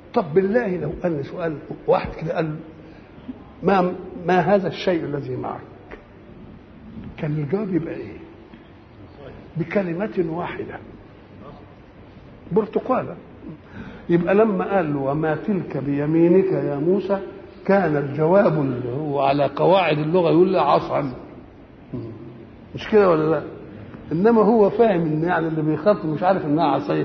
طب بالله لو أن سؤال واحد كده قال ما ما هذا الشيء الذي معك كان الجواب يبقى ايه بكلمة واحدة برتقالة يبقى لما قال له وما تلك بيمينك يا موسى كان الجواب اللي هو على قواعد اللغة يقول له عصا مش كده ولا لا انما هو فاهم ان يعني اللي بيخاطب مش عارف انها عصايه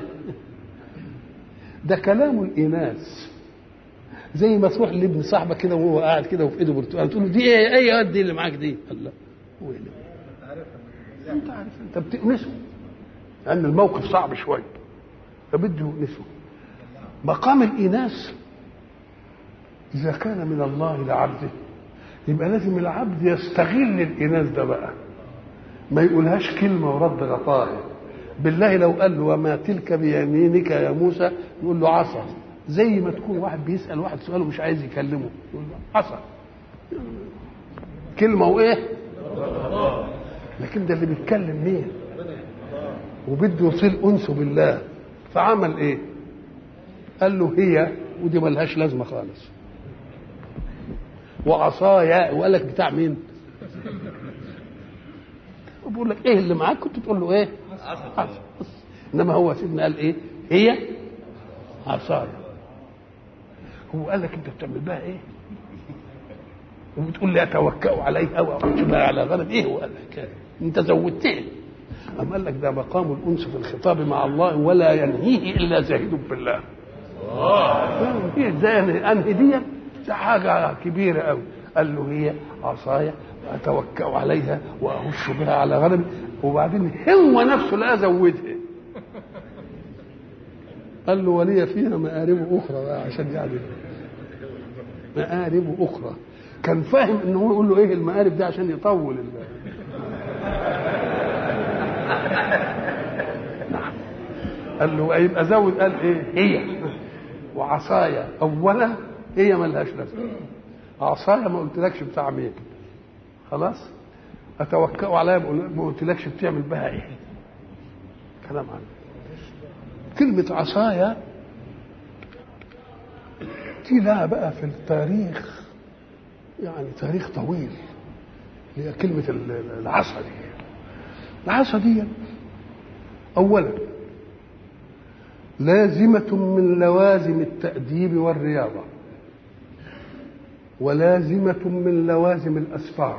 ده كلام الاناث زي ما تروح لابن صاحبك كده وهو قاعد كده وفي ايده برتقال تقول له دي ايه ايه قد دي اللي معاك دي قال لا هو إيه ده؟ انت عارف انت بتأنسه لان الموقف صعب شويه فبده يؤنسه مقام الإناث إذا كان من الله لعبده يبقى لازم العبد يستغل الإناث ده بقى ما يقولهاش كلمة ورد غطاها بالله لو قال له وما تلك بيمينك يا موسى يقول له عصا زي ما تكون واحد بيسأل واحد سؤال ومش عايز يكلمه يقول له عصا كلمة وإيه لكن ده اللي بيتكلم مين وبده يصير أنسه بالله فعمل إيه قال له هي ودي ملهاش لازمة خالص وعصايا وقال لك بتاع مين وبقول لك ايه اللي معاك كنت تقول له ايه عصا انما هو سيدنا قال ايه هي عصايا هو قال لك انت بتعمل بها ايه وبتقول لي اتوكأ عليها واخش بها على غنم ايه هو قال لك انت زودتني أم قال لك ده مقام الأنس في الخطاب مع الله ولا ينهيه إلا زاهد بالله هي ازاي انهي دي ده حاجه كبيره قوي قال له هي عصايا اتوكا عليها واهش بها على غنمي وبعدين هو نفسه لا ازودها قال له ولي فيها مآرب أخرى بقى عشان يعني مآرب أخرى كان فاهم إن هو يقول له إيه المآرب دي عشان يطول ال... نعم قال له يبقى زود قال إيه هي وعصايا اولا هي ملهاش لازمه عصايا ما قلتلكش بتاع مين خلاص اتوكأ عليها ما قلتلكش بتعمل بها ايه كلام عنه كلمة عصايا دي لها بقى في التاريخ يعني تاريخ طويل هي كلمة العصا دي العصا دي أولا لازمة من لوازم التأديب والرياضة ولازمة من لوازم الأسفار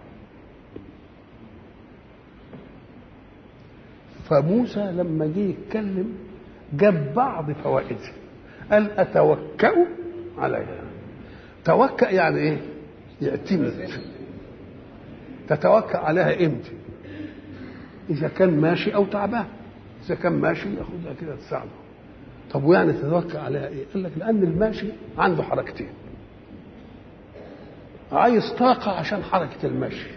فموسى لما جه يتكلم جاب بعض فوائدها قال أتوكأ عليها توكأ يعني إيه؟ يعتمد تتوكأ عليها إمتى؟ إذا كان ماشي أو تعبان إذا كان ماشي ياخدها كده تساعده طب ويعني تتوكل عليها ايه؟ قال لك لان الماشي عنده حركتين. عايز طاقة عشان حركة المشي.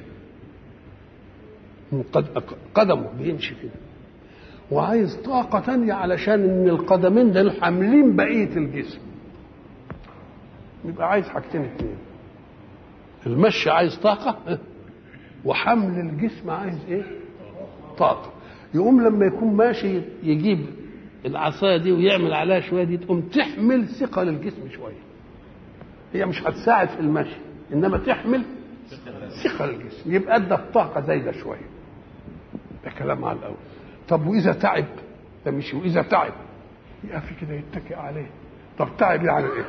قدمه بيمشي كده. وعايز طاقة تانية علشان إن القدمين دول حاملين بقية الجسم. يبقى عايز حاجتين اتنين. المشي عايز طاقة وحمل الجسم عايز ايه؟ طاقة. يقوم لما يكون ماشي يجيب العصايه دي ويعمل عليها شويه دي تقوم تحمل ثقل الجسم شويه هي مش هتساعد في المشي انما تحمل ثقل الجسم يبقى ادى الطاقه زايده شويه ده كلام على الاول طب واذا تعب ده مشي واذا تعب يقف كده يتكئ عليه طب تعب يعني ايه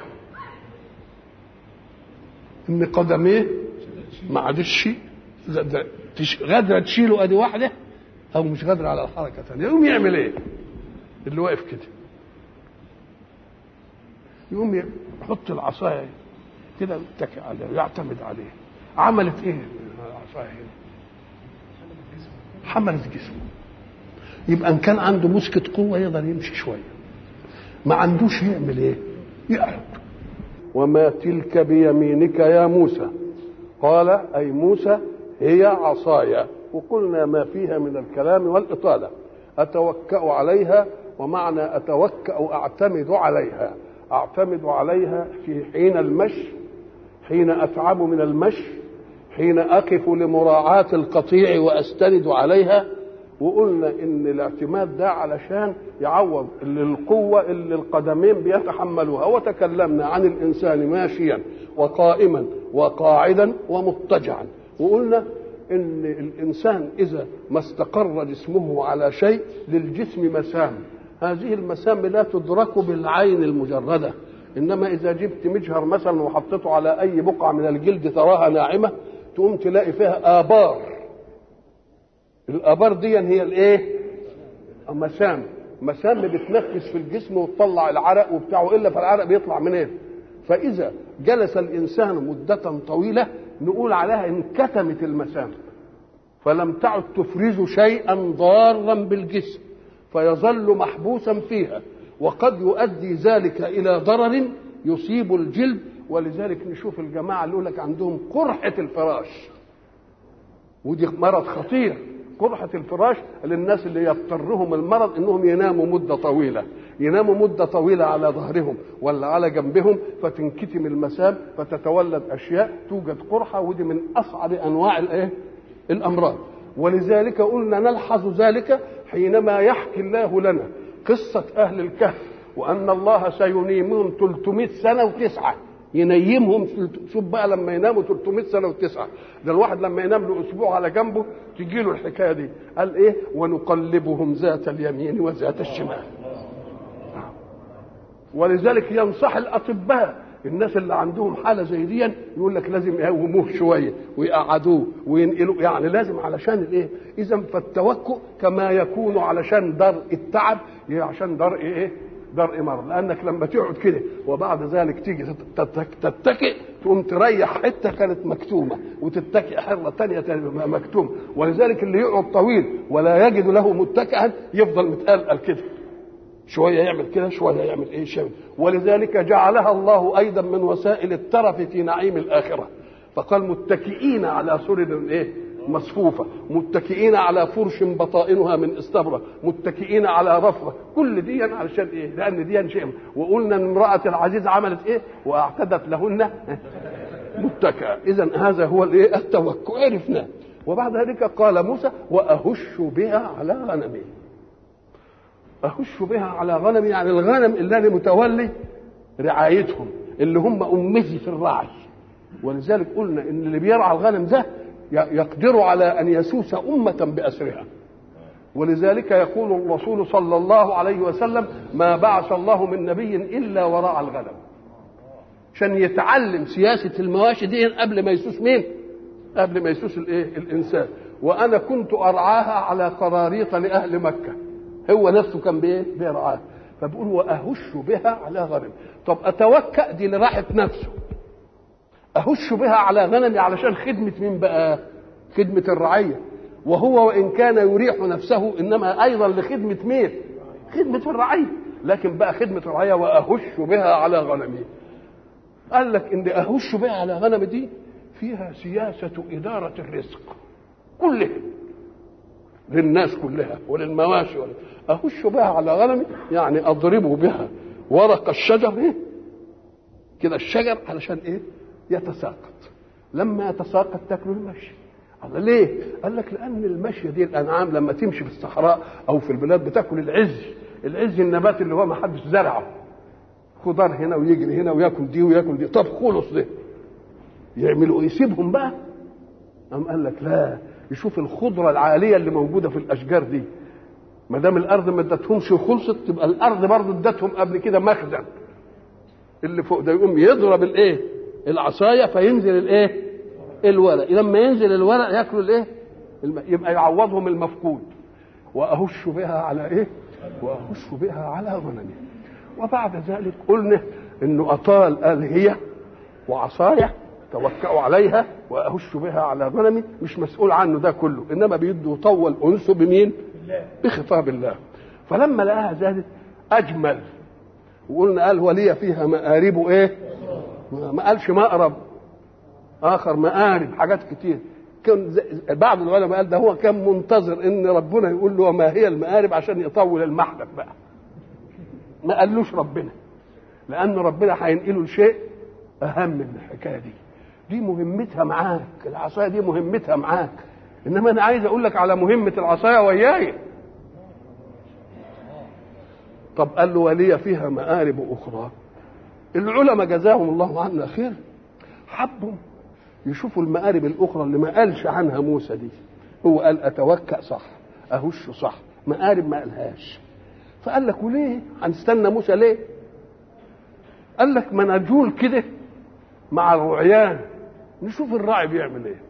ان قدميه ما عادش غادره تشيله ادي واحده او مش قادر على الحركه ثانيه يقوم يعمل ايه اللي واقف كده يقوم يحط العصايه كده يتكئ عليها يعتمد عليها عملت ايه العصايه هنا حملت جسمه يبقى ان كان عنده مسكة قوه يقدر يمشي شويه ما عندوش يعمل ايه يقعد وما تلك بيمينك يا موسى قال اي موسى هي عصايا وقلنا ما فيها من الكلام والإطالة أتوكأ عليها ومعنى أتوكأ أعتمد عليها أعتمد عليها في حين المشي حين أتعب من المشي حين أقف لمراعاة القطيع وأستند عليها وقلنا ان الاعتماد ده علشان يعوض اللي القوه اللي القدمين بيتحملوها وتكلمنا عن الانسان ماشيا وقائما وقاعدا ومضطجعا وقلنا ان الانسان اذا ما استقر جسمه على شيء للجسم مسام هذه المسام لا تدرك بالعين المجرده انما اذا جبت مجهر مثلا وحطيته على اي بقعه من الجلد تراها ناعمه تقوم تلاقي فيها ابار الابار دي هي الايه مسام مسام بتنفس في الجسم وتطلع العرق وبتاعه الا فالعرق بيطلع منين فاذا جلس الانسان مده طويله نقول عليها انكتمت المسام فلم تعد تفرز شيئا ضارا بالجسم فيظل محبوسا فيها وقد يؤدي ذلك الى ضرر يصيب الجلد ولذلك نشوف الجماعه اللي يقول لك عندهم قرحه الفراش ودي مرض خطير قرحة الفراش للناس اللي يضطرهم المرض انهم يناموا مدة طويلة يناموا مدة طويلة على ظهرهم ولا على جنبهم فتنكتم المسام فتتولد اشياء توجد قرحة ودي من اصعب انواع الايه الامراض ولذلك قلنا نلحظ ذلك حينما يحكي الله لنا قصة اهل الكهف وان الله سينيمهم 300 سنة وتسعة ينيمهم شوف بقى لما يناموا 300 سنه وتسعه ده الواحد لما ينام له اسبوع على جنبه تجي له الحكايه دي قال ايه ونقلبهم ذات اليمين وذات الشمال ولذلك ينصح الاطباء الناس اللي عندهم حاله زي دي يقول لك لازم يقوموه شويه ويقعدوه وينقلوه يعني لازم علشان الايه؟ اذا فالتوكؤ كما يكون علشان درء التعب عشان درء ايه؟ درء مرض لانك لما تقعد كده وبعد ذلك تيجي تتكئ تقوم تريح حته كانت مكتومه وتتكئ حره ثانيه مكتومه ولذلك اللي يقعد طويل ولا يجد له متكئا يفضل متقلقل كده شويه يعمل كده شويه يعمل ايه شويه ولذلك جعلها الله ايضا من وسائل الترف في نعيم الاخره فقال متكئين على سرر ايه مصفوفة متكئين على فرش بطائنها من استبرق متكئين على رفرة كل دي علشان ايه لان دي شيء وقلنا ان امرأة العزيز عملت ايه واعتدت لهن متكئة اذا هذا هو الايه التوكل عرفناه وبعد ذلك قال موسى واهش بها على غنمي اهش بها على غنمي يعني الغنم الذي متولي رعايتهم اللي هم امتي في الرعي ولذلك قلنا ان اللي بيرعى الغنم ده يقدر على ان يسوس امه باسرها ولذلك يقول الرسول صلى الله عليه وسلم ما بعث الله من نبي الا وراء الغنم عشان يتعلم سياسه المواشي دي قبل ما يسوس مين قبل ما يسوس الايه الانسان وانا كنت ارعاها على قراريط لاهل مكه هو نفسه كان بايه بيرعاها فبقول واهش بها على غنم طب اتوكأ دي لراحه نفسه اهش بها على غنمي علشان خدمه مين بقى خدمه الرعيه وهو وان كان يريح نفسه انما ايضا لخدمه مين خدمه الرعيه لكن بقى خدمه الرعيه واهش بها على غنمي قال لك ان اهش بها على غنمي دي فيها سياسه اداره الرزق كلها للناس كلها وللمواشي اهش بها على غنمي يعني اضرب بها ورق الشجر ايه كده الشجر علشان ايه يتساقط لما يتساقط تاكله المشي قال ليه؟ قال لك لان المشي دي الانعام لما تمشي في الصحراء او في البلاد بتاكل العز العز النبات اللي هو ما حدش زرعه خضار هنا ويجري هنا وياكل دي وياكل دي طب خلص ده يعملوا ايه يسيبهم بقى قام قال لك لا يشوف الخضره العاليه اللي موجوده في الاشجار دي ما دام الارض ما ادتهمش وخلصت تبقى الارض برضه ادتهم قبل كده مخزن اللي فوق ده يقوم يضرب الايه العصايه فينزل الايه الورق لما ينزل الورق ياكلوا الايه يبقى يعوضهم المفقود واهش بها على ايه واهش بها على غنمي وبعد ذلك قلنا انه اطال قال هي وعصايه توكأوا عليها واهش بها على غنمي مش مسؤول عنه ده كله انما بيده يطول انسه بمين بخطاب الله فلما لقاها زادت اجمل وقلنا قال ولي فيها مآرب ايه ما قالش مأرب اخر مآرب حاجات كتير كان بعض العلماء قال ده هو كان منتظر ان ربنا يقول له وما هي المآرب عشان يطول المحلب بقى ما قالوش ربنا لان ربنا هينقله لشيء اهم من الحكايه دي دي مهمتها معاك العصايه دي مهمتها معاك انما انا عايز اقول لك على مهمه العصايه وياي طب قال له ولي فيها مآرب اخرى العلماء جزاهم الله عنا خير حبوا يشوفوا المآرب الاخرى اللي ما قالش عنها موسى دي هو قال اتوكأ صح اهش صح مآرب ما قالهاش فقال لك وليه هنستنى موسى ليه قال لك ما نجول كده مع الرعيان نشوف الراعي بيعمل ايه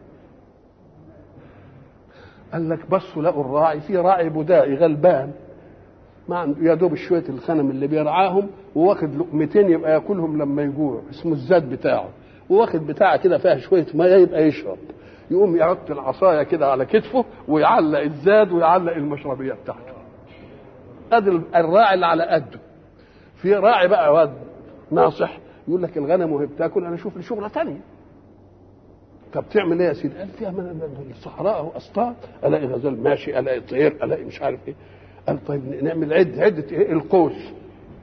قال لك بصوا لقوا الراعي في راعي بدائي غلبان ما عنده يا دوب شويه الخنم اللي بيرعاهم وواخد لقمتين يبقى ياكلهم لما يجوع اسمه الزاد بتاعه وواخد بتاعه كده فيها شويه ميه يبقى يشرب يقوم يحط العصايه كده على كتفه ويعلق الزاد ويعلق المشربيه بتاعته ادي الراعي اللي على قده في راعي بقى واد ناصح يقول لك الغنم وهي بتاكل انا اشوف لي شغله ثانيه طب تعمل ايه يا سيدي؟ قال فيها من الصحراء اهو اصطاد الاقي غزال ماشي الاقي طير الاقي مش عارف ايه قال طيب نعمل عد عده ايه القوس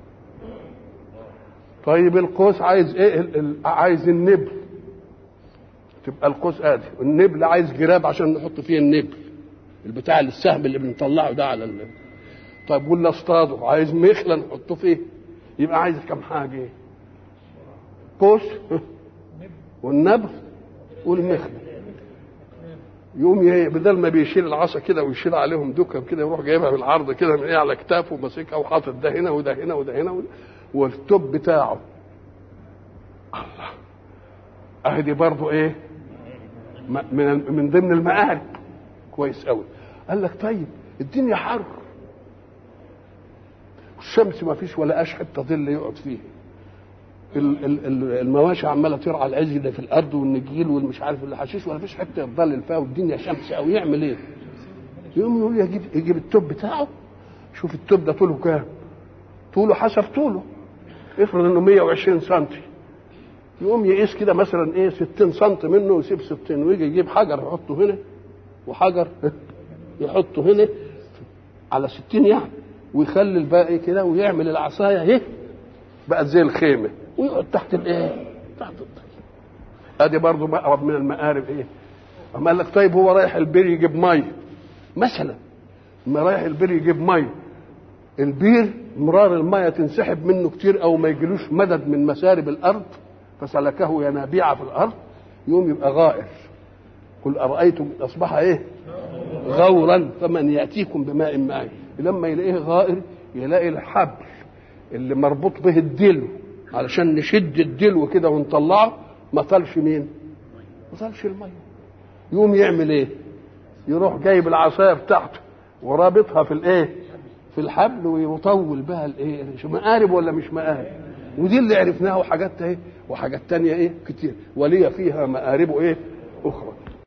طيب القوس عايز ايه ال ال عايز النبل تبقى القوس ادي النبل عايز جراب عشان نحط فيه النبل البتاع السهم اللي بنطلعه ده على ال طيب ولا اصطاده عايز مخله نحطه فيه يبقى عايز كم حاجه ايه قوس والنبل والمخله يقوم بدل ما بيشيل العصا كده ويشيل عليهم دكم كده يروح جايبها بالعرض كده من ايه على كتافه وماسكها وحاطط ده هنا وده هنا وده هنا والتوب بتاعه الله اهدي برضه ايه من من ضمن المآرب كويس قوي قال لك طيب الدنيا حر والشمس ما فيش ولا قاش حته ظل يقعد فيه المواشي عماله ترعى العز ده في الارض والنجيل والمش عارف الحشيش ولا فيش حته يتظلل فيها والدنيا شمس قوي يعمل ايه؟ يقوم يقول يجيب يجيب التوب بتاعه شوف التوب ده طوله كام؟ طوله حسب طوله افرض انه 120 سم يقوم يقيس كده مثلا ايه 60 سم منه ويسيب 60 ويجي يجيب حجر يحطه هنا وحجر يحطه هنا على 60 يعني ويخلي الباقي كده ويعمل العصايه اهي بقت زي الخيمه ويقعد تحت الايه؟ تحت الطين ادي برضه مقرب من المقارب ايه؟ اما قال لك طيب هو رايح البير يجيب ميه مثلا ما رايح البير يجيب ميه البير مرار الميه تنسحب منه كتير او ما يجيلوش مدد من مسارب الارض فسلكه ينابيع في الارض يوم يبقى غائر قل ارايتم اصبح ايه؟ غورا فمن ياتيكم بماء معين لما يلاقيه غائر يلاقي الحبل اللي مربوط به الدلو علشان نشد الدلو كده ونطلعه ما طالش مين؟ ما طالش الميه يقوم يعمل ايه؟ يروح جايب العصايه بتاعته ورابطها في الايه؟ في الحبل ويطول بها الايه؟ مقارب ولا مش مقارب؟ ودي اللي عرفناها وحاجات ايه؟ وحاجات تانية ايه؟ كتير ولي فيها مآرب ايه؟ اخرى